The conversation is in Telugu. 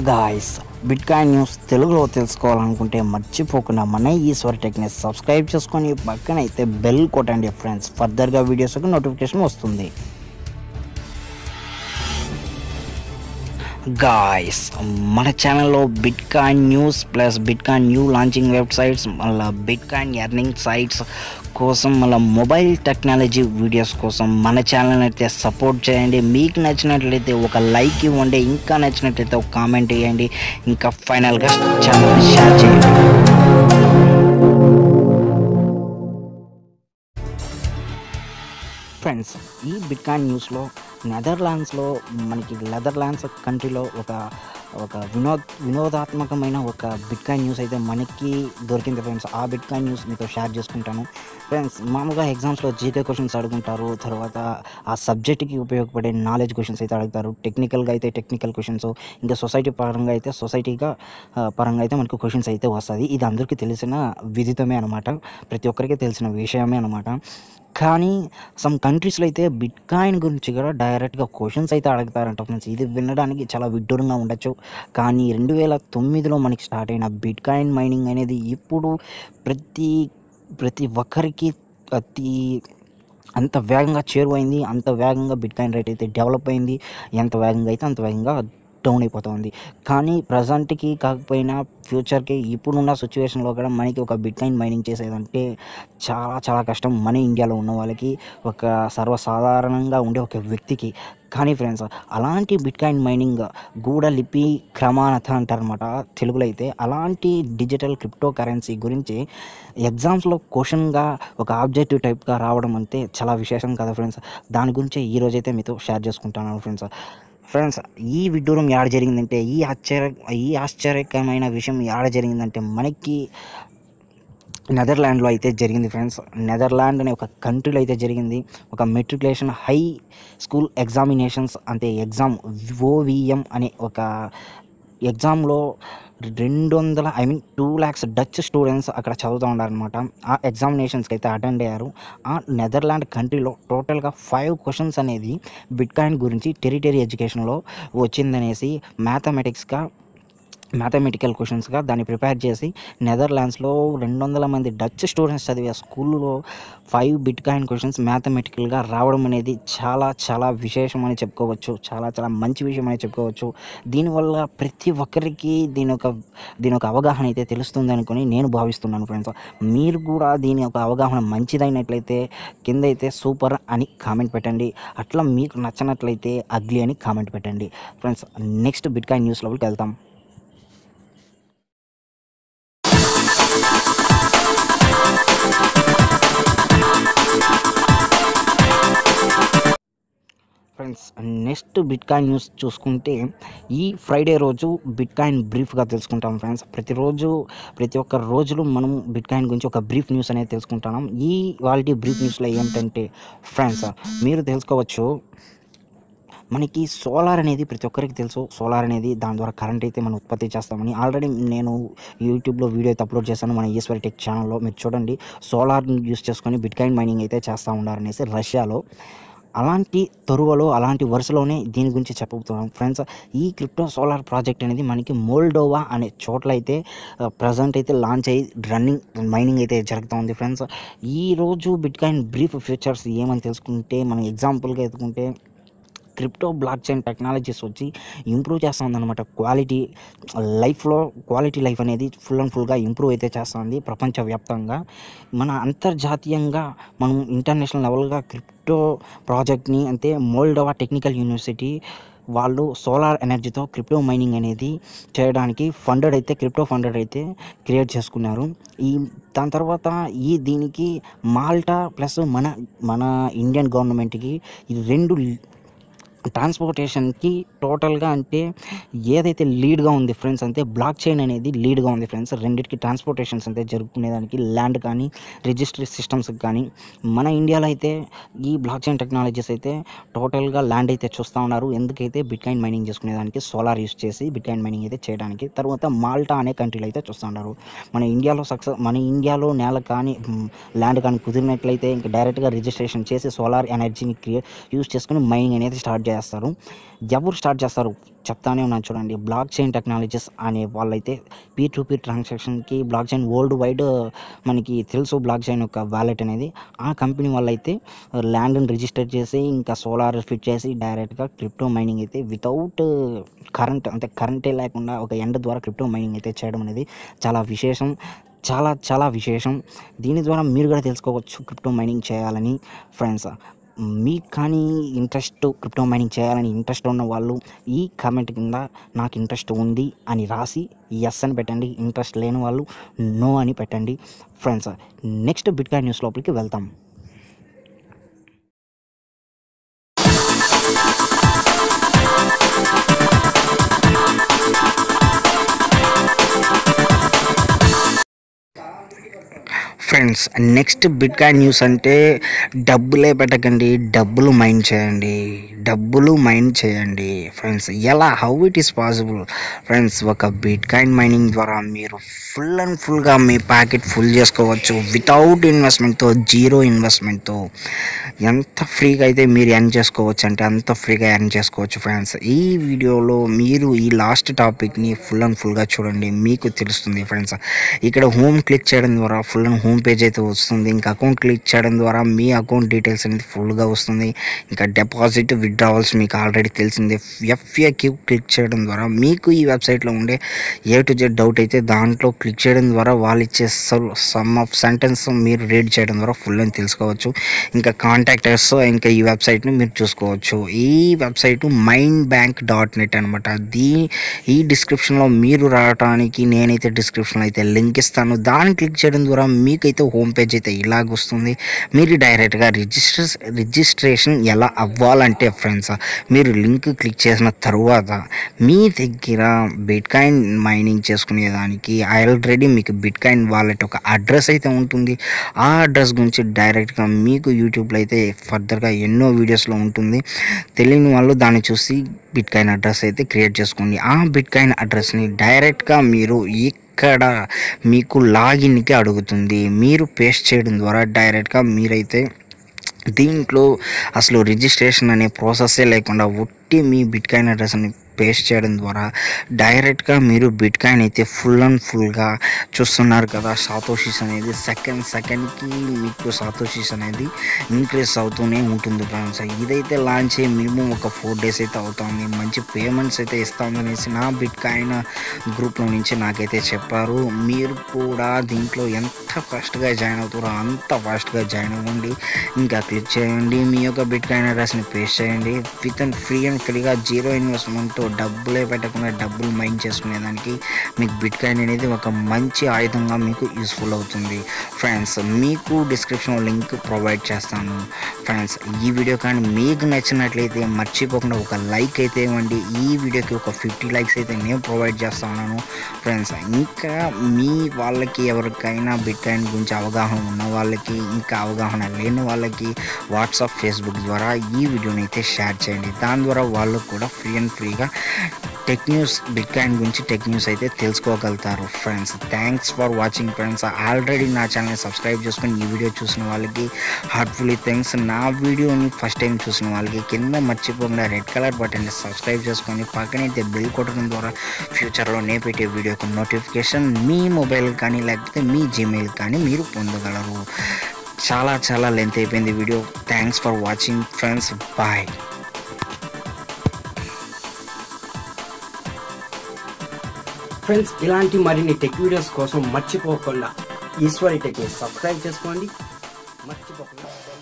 గాయస్ బిట్కాయిన్ న్యూస్ తెలుగులో తెలుసుకోవాలనుకుంటే మర్చిపోకుండా మన ఈశ్వర్ టెక్ని సబ్స్క్రైబ్ చేసుకొని పక్కన అయితే బెల్ కొట్టండి ఫ్రెండ్స్ ఫర్దర్గా వీడియోస్కి నోటిఫికేషన్ వస్తుంది గాయస్ మన ఛానల్లో bitcoin news plus bitcoin new launching websites మళ్ళీ బిట్కాయిన్ ఎర్నింగ్ సైట్స్ కోసం మళ్ళీ మొబైల్ టెక్నాలజీ వీడియోస్ కోసం మన ఛానల్ అయితే సపోర్ట్ చేయండి మీకు నచ్చినట్లయితే ఒక లైక్ ఇవ్వండి ఇంకా నచ్చినట్లయితే ఒక కామెంట్ ఇవ్వండి ఇంకా ఫైనల్గా ఛానల్ షేర్ చేయండి ఫ్రెండ్స్ ఈ బిట్కాయిన్ న్యూస్లో నెదర్లాండ్స్లో మనకి నెదర్లాండ్స్ కంట్రీలో ఒక ఒక వినోద్ వినోదాత్మకమైన ఒక బిట్కాయిన్ న్యూస్ అయితే మనకి దొరికింది ఫ్రెండ్స్ ఆ బిట్కాయిన్ న్యూస్ మీతో షేర్ చేసుకుంటాను ఫ్రెండ్స్ మామూలుగా ఎగ్జామ్స్లో జీకే క్వశ్చన్స్ అడుగుంటారు తర్వాత ఆ సబ్జెక్ట్కి ఉపయోగపడే నాలెడ్జ్ క్వశ్చన్స్ అయితే అడుగుతారు టెక్నికల్గా అయితే టెక్నికల్ క్వశ్చన్స్ ఇంకా సొసైటీ పరంగా అయితే సొసైటీగా ఆ, పరంగా అయితే మనకు క్వశ్చన్స్ అయితే వస్తుంది ఇది అందరికీ తెలిసిన విదితమే అనమాట ప్రతి ఒక్కరికి తెలిసిన విషయమే అనమాట కానీ సమ్ కంట్రీస్లో అయితే బిట్ కాయిన్ గురించి కూడా డైరెక్ట్గా క్వశ్చన్స్ అయితే అడుగుతారంట ఫ్రెండ్స్ ఇది వినడానికి చాలా విడ్డూరంగా ఉండొచ్చు కానీ రెండు వేల తొమ్మిదిలో మనకి స్టార్ట్ అయిన బిట్ కాయిన్ మైనింగ్ అనేది ఇప్పుడు ప్రతి ప్రతి ఒక్కరికి అతి అంత వేగంగా చేరువైంది అంత వేగంగా బిట్ కాయిన్ రేట్ అయితే డెవలప్ అయింది ఎంత వేగంగా అయితే అంత వేగంగా డౌన్ అయిపోతుంది కానీ ప్రజెంట్కి కాకపోయినా ఫ్యూచర్కి ఇప్పుడున్న సిచ్యువేషన్లో కూడా మనకి ఒక బిట్ కాయిన్ మైనింగ్ చేసేదంటే చాలా చాలా కష్టం మన ఇండియాలో ఉన్న వాళ్ళకి ఒక సర్వసాధారణంగా ఉండే ఒక వ్యక్తికి కానీ ఫ్రెండ్స్ అలాంటి బిట్ కాయిన్ మైనింగ్ గూఢలిపి క్రమానత అంటారనమాట తెలుగులో అయితే అలాంటి డిజిటల్ క్రిప్టో కరెన్సీ గురించి ఎగ్జామ్స్లో క్వశ్చన్గా ఒక ఆబ్జెక్టివ్ టైప్గా రావడం అంటే చాలా విశేషం కదా ఫ్రెండ్స్ దాని గురించి ఈ రోజైతే మీతో షేర్ చేసుకుంటాను ఫ్రెండ్స్ ఫ్రెండ్స్ ఈ విడ్డూరం యాడ జరిగిందంటే ఈ ఆశ్చర్య ఈ ఆశ్చర్యకరమైన విషయం యాడ జరిగిందంటే మనకి నెదర్లాండ్లో అయితే జరిగింది ఫ్రెండ్స్ నెదర్లాండ్ అనే ఒక కంట్రీలో అయితే జరిగింది ఒక మెట్రికులేషన్ హై స్కూల్ ఎగ్జామినేషన్స్ అంటే ఎగ్జామ్ ఓవిఎం అనే ఒక ఎగ్జామ్లో రెండు వందల I mean two lakhs Dutch students అక్కడ చదువుతూ ఉన్నారనమాట ఆ ఎగ్జామినేషన్స్కి అయితే అటెండ్ అయ్యారు ఆ నెదర్లాండ్ కంట్రీలో టోటల్గా ఫైవ్ క్వశ్చన్స్ అనేది బిట్కాయిన్ గురించి టెరిటరీ ఎడ్యుకేషన్లో వచ్చిందనేసి మ్యాథమెటిక్స్గా మ్యాథమెటికల్ క్వశ్చన్స్గా దాన్ని ప్రిపేర్ చేసి నెదర్లాండ్స్లో రెండు వందల మంది డచ్ స్టూడెంట్స్ చదివే స్కూల్లో ఫైవ్ బిట్ కాయిన్ క్వశ్చన్స్ మ్యాథమెటికల్గా రావడం అనేది చాలా చాలా విశేషం అని చెప్పుకోవచ్చు చాలా చాలా మంచి విషయం అని చెప్పుకోవచ్చు దీనివల్ల ప్రతి ఒక్కరికి దీని ఒక దీని ఒక అవగాహన అయితే తెలుస్తుంది అనుకుని నేను భావిస్తున్నాను ఫ్రెండ్స్ మీరు కూడా దీని ఒక అవగాహన మంచిదైనట్లయితే కింద అయితే సూపర్ అని కామెంట్ పెట్టండి అట్లా మీకు నచ్చినట్లయితే అగ్లీ అని కామెంట్ పెట్టండి friends next bitcoin news లోకి వెళ్తాం friends next bitcoin news చూసుకుంటే ఈ ఫ్రైడే రోజు బిట్ కాయిన్ బ్రీఫ్గా తెలుసుకుంటాం ఫ్రెండ్స్ ప్రతిరోజు ప్రతి ఒక్క రోజులు మనం బిట్ కాయిన్ గురించి ఒక బ్రీఫ్ న్యూస్ అనేది తెలుసుకుంటున్నాం ఈ క్వాలిటీ బ్రీఫ్ న్యూస్లో ఏంటంటే ఫ్రెండ్స్ మీరు తెలుసుకోవచ్చు మనకి సోలార్ అనేది ప్రతి ఒక్కరికి తెలుసు సోలార్ అనేది దాని ద్వారా కరెంట్ అయితే మనం ఉత్పత్తి చేస్తామని ఆల్రెడీ నేను యూట్యూబ్లో వీడియో అయితే అప్లోడ్ చేశాను మన ఈశ్వరి టెక్ ఛానల్లో మీరు చూడండి సోలార్ యూస్ చేసుకొని బిట్ కాయిన్ మైనింగ్ అయితే చేస్తూ ఉన్నారనేసి రష్యాలో అలాంటి తరువలో అలాంటి వరుసలోనే దీని గురించి చెప్పబోతున్నాం ఫ్రెండ్స్ ఈ క్రిప్టో సోలార్ ప్రాజెక్ట్ అనేది మనకి మోల్డోవా అనే చోట్ల అయితే ప్రజెంట్ అయితే లాంచ్ అయ్యి రన్నింగ్ మైనింగ్ అయితే జరుగుతూ ఉంది ఫ్రెండ్స్ ఈ రోజు బిట్ కాయిన్ బ్రీఫ్ ఫీచర్స్ ఏమని తెలుసుకుంటే మనం ఎగ్జాంపుల్గా ఎత్తుకుంటే క్రిప్టో బ్లాక్ చైన్ టెక్నాలజీస్ వచ్చి ఇంప్రూవ్ చేస్తుంది అనమాట క్వాలిటీ లైఫ్లో క్వాలిటీ లైఫ్ అనేది ఫుల్ అండ్ ఫుల్గా ఇంప్రూవ్ అయితే చేస్తుంది ప్రపంచవ్యాప్తంగా మన అంతర్జాతీయంగా మనం ఇంటర్నేషనల్ లెవెల్గా క్రిప్టో ప్రాజెక్ట్ని అంటే మోల్డోవా టెక్నికల్ యూనివర్సిటీ వాళ్ళు సోలార్ ఎనర్జీతో క్రిప్టో మైనింగ్ అనేది చేయడానికి ఫండెడ్ అయితే క్రిప్టో ఫండెడ్ అయితే క్రియేట్ చేసుకున్నారు ఈ దాని తర్వాత ఈ దీనికి మాల్టా ప్లస్ మన మన ఇండియన్ గవర్నమెంట్కి ఈ రెండు ట్రాన్స్పోర్టేషన్కి టోటల్గా అంటే ఏదైతే లీడ్గా ఉంది ఫ్రెండ్స్ అంటే బ్లాక్ చైన్ అనేది లీడ్గా ఉంది ఫ్రెండ్స్ రెండింటికి ట్రాన్స్పోర్టేషన్స్ అయితే జరుపుకునేదానికి ల్యాండ్ కానీ రిజిస్ట్రీ సిస్టమ్స్ కానీ మన ఇండియాలో అయితే ఈ బ్లాక్ చైన్ టెక్నాలజీస్ అయితే టోటల్గా ల్యాండ్ అయితే చూస్తూ ఉన్నారు ఎందుకైతే బిట్కాయిన్ మైనింగ్ చేసుకునేదానికి సోలార్ యూస్ చేసి బిట్కాయిన్ మైనింగ్ అయితే చేయడానికి తర్వాత మాల్టా అనే కంట్రీలో అయితే చూస్తూ ఉన్నారు మన ఇండియాలో సక్సెస్ మన ఇండియాలో నేల కానీ ల్యాండ్ కానీ కుదిరినట్లయితే ఇంకా డైరెక్ట్గా రిజిస్ట్రేషన్ చేసి సోలార్ ఎనర్జీని క్రియేట్ యూస్ చేసుకుని మైనింగ్ అనేది స్టార్ట్ చేయాలి చేస్తారు ఎవరు స్టార్ట్ చేస్తారు చెప్తానే ఉన్నాను చూడండి బ్లాక్ చైన్ టెక్నాలజీస్ అనే వాళ్ళైతే పీ టు పీ ట్రాన్సాక్షన్కి బ్లాక్ చైన్ వరల్డ్ వైడ్ మనకి తెలుసు బ్లాక్ చైన్ యొక్క వ్యాలెట్ అనేది ఆ కంపెనీ వాళ్ళైతే ల్యాండ్ని రిజిస్టర్ చేసి ఇంకా సోలార్ ఫిట్ చేసి డైరెక్ట్గా క్రిప్టో మైనింగ్ అయితే వితౌట్ కరెంట్ అంటే కరెంటే లేకుండా ఒక ఎండ ద్వారా క్రిప్టో మైనింగ్ అయితే చేయడం అనేది చాలా విశేషం చాలా చాలా విశేషం దీని ద్వారా మీరు కూడా తెలుసుకోవచ్చు క్రిప్టో మైనింగ్ చేయాలని ఫ్రెండ్స్ మీకు కానీ ఇంట్రెస్ట్ క్రిప్టో మైనింగ్ చేయాలని ఇంట్రెస్ట్ ఉన్న వాళ్ళు ఈ కామెంట్ కింద నాకు ఇంట్రెస్ట్ ఉంది అని రాసి ఎస్ అని పెట్టండి ఇంట్రెస్ట్ లేని వాళ్ళు నో అని పెట్టండి ఫ్రెండ్స్ నెక్స్ట్ బిట్కాయిన్ న్యూస్ లోపలికి వెళ్తాం ఫ్రెండ్స్ నెక్స్ట్ బిట్కాయిన్ న్యూస్ అంటే డబ్బులే పెట్టకండి డబ్బులు మైండ్ చేయండి డబ్బులు మైండ్ చేయండి ఫ్రెండ్స్ ఎలా how it is possible friends ఒక బిట్కాయిన్ మైనింగ్ ద్వారా మీరు ఫుల్ అండ్ ఫుల్గా మీ ప్యాకెట్ ఫుల్ చేసుకోవచ్చు వితౌట్ ఇన్వెస్ట్మెంట్తో జీరో ఇన్వెస్ట్మెంట్తో ఎంత ఫ్రీగా అయితే మీరు ఎర్న్ చేసుకోవచ్చు అంటే అంత ఫ్రీగా ఎర్న్ చేసుకోవచ్చు ఫ్రెండ్స్ ఈ వీడియోలో మీరు ఈ లాస్ట్ టాపిక్ని ఫుల్ అండ్ ఫుల్గా చూడండి మీకు తెలుస్తుంది ఫ్రెండ్స్ ఇక్కడ హోమ్ క్లిక్ చేయడం ద్వారా ఫుల్ అండ్ హోమ్ పేజ్ అయితే వస్తుంది ఇంకా అకౌంట్ క్లిక్ చేయడం ద్వారా మీ అకౌంట్ డీటెయిల్స్ అనేది ఫుల్గా వస్తుంది ఇంకా డిపాజిట్ విత్డ్రావల్స్ మీకు ఆల్రెడీ తెలిసిందే ఎఫ్ఏక్యూ క్లిక్ చేయడం ద్వారా మీకు ఈ వెబ్సైట్లో ఉండే ఏ టు జెడ్ డౌట్ అయితే దాంట్లో క్లిక్ చేయడం ద్వారా వాళ్ళు ఇచ్చే సమ్ ఆఫ్ సెంటెన్స్ మీరు రీడ్ చేయడం ద్వారా ఫుల్ అని తెలుసుకోవచ్చు ఇంకా కాంటాక్టర్స్ ఇంకా ఈ వెబ్సైట్ని మీరు చూసుకోవచ్చు ఈ website mind bank dot net అనమాట దీ ఈ డిస్క్రిప్షన్లో మీరు రావడానికి నేనైతే డిస్క్రిప్షన్లో అయితే లింక్ ఇస్తాను దాన్ని క్లిక్ చేయడం ద్వారా మీకైతే హోమ్ పేజ్ అయితే ఇలాగ వస్తుంది మీరు డైరెక్ట్గా రిజిస్టర్ రిజిస్ట్రేషన్ ఎలా అవ్వాలంటే ఫ్రెండ్స్ మీరు లింక్ క్లిక్ చేసిన తర్వాత మీ దగ్గర బిట్కాయిన్ మైనింగ్ చేసుకునేదానికి ఆల్రెడీ మీకు బిట్కాయిన్ వాలెట్ ఒక అడ్రస్ అయితే ఉంటుంది ఆ అడ్రస్ గురించి డైరెక్ట్గా మీకు యూట్యూబ్లో అయితే ఫర్దర్గా ఎన్నో వీడియోస్లో ఉంటుంది తెలియని వాళ్ళు దాన్ని చూసి బిట్కాయిన్ అడ్రస్ అయితే క్రియేట్ చేసుకోండి ఆ బిట్కాయిన్ అడ్రస్ని డైరెక్ట్గా మీరు ఇక్కడ మీకు లాగిన్కి అడుగుతుంది మీరు పేస్ట్ చేయడం ద్వారా డైరెక్ట్గా మీరైతే దీంట్లో అసలు రిజిస్ట్రేషన్ అనే ప్రాసెస్సే లేకుండా ఒట్టి మీ బిట్కాయిన్ అడ్రస్ని పేస్ట్ చేయడం ద్వారా డైరెక్ట్గా మీరు బిట్కాయిన్ అయితే ఫుల్ అండ్ ఫుల్గా చూస్తున్నారు కదా సాతోషిస్ అనేది సెకండ్ సెకండ్కి మీకు సాతోషిస్ అనేది ఇంక్రీస్ అవుతూనే ఉంటుంది ఫ్రెండ్స్ ఇదైతే లాంచ్ అయ్యి మినిమం ఒక ఫోర్ డేస్ అయితే అవుతుంది మంచి పేమెంట్స్ అయితే ఇస్తామనేసి నా బిట్కాయిన్ గ్రూప్లో నుంచి నాకైతే చెప్పారు మీరు కూడా దీంట్లో ఎంత ఫాస్ట్గా జాయిన్ అవుతారో అంత ఫాస్ట్గా జాయిన్ అవ్వండి ఇంకా క్లిక్ చేయండి మీ యొక్క బిట్కాయిన్ అడ్రస్ని పేస్ట్ చేయండి విత్ అండ్ ఫ్రీ అండ్ ఫ్రీగా జీరో ఇన్వెస్ట్మెంట్తో డబ్బులే పెట్టకుండా డబ్బులు మైండ్ చేసుకునేదానికి మీకు బిట్కాయిన్ అనేది ఒక మంచి ఆయుధంగా మీకు యూస్ఫుల్ అవుతుంది ఫ్రెండ్స్ మీకు డిస్క్రిప్షన్లో లింక్ ప్రొవైడ్ చేస్తాను ఫ్రెండ్స్ ఈ వీడియో కానీ మీకు నచ్చినట్లయితే మర్చిపోకుండా ఒక లైక్ అయితే ఇవ్వండి ఈ వీడియోకి ఒక ఫిఫ్టీ లైక్స్ అయితే నేను ప్రొవైడ్ చేస్తా ఉన్నాను ఫ్రెండ్స్ ఇంకా మీ వాళ్ళకి ఎవరికైనా బిట్కాయిన్ గురించి అవగాహన ఉన్న వాళ్ళకి ఇంకా అవగాహన లేని వాళ్ళకి వాట్సాప్ ఫేస్బుక్ ద్వారా ఈ వీడియోని అయితే షేర్ చేయండి దాని ద్వారా వాళ్ళు కూడా ఫ్రీ అండ్ ఫ్రీగా టెక్ న్యూస్ బిట్కాయిన్ గురించి టెక్ న్యూస్ అయితే తెలుసుకోగలుగుతారు friends thanks for watching friends already నా ఛానల్ని సబ్స్క్రైబ్ చేసుకొని ఈ వీడియో చూసిన వాళ్ళకి హార్ట్ఫుల్లీ థ్యాంక్స్ నా వీడియోని ఫస్ట్ టైం చూసిన వాళ్ళకి కింద మర్చిపోకుండా రెడ్ కలర్ బటన్ని సబ్స్క్రైబ్ చేసుకొని పక్కనైతే బెల్ కొట్టడం ద్వారా ఫ్యూచర్లో నే పెట్టే వీడియోకి నోటిఫికేషన్ మీ మొబైల్ కానీ లేకపోతే మీ జీమెయిల్ కానీ మీరు పొందగలరు చాలా చాలా లెంత్ అయిపోయింది video thanks for watching friends bye friends ఇలాంటి మరిన్ని టెక్ వీడియోస్ కోసం మర్చిపోకుండా ఈశ్వరి టెక్ని సబ్స్క్రైబ్ చేసుకోండి మర్చిపోకుండా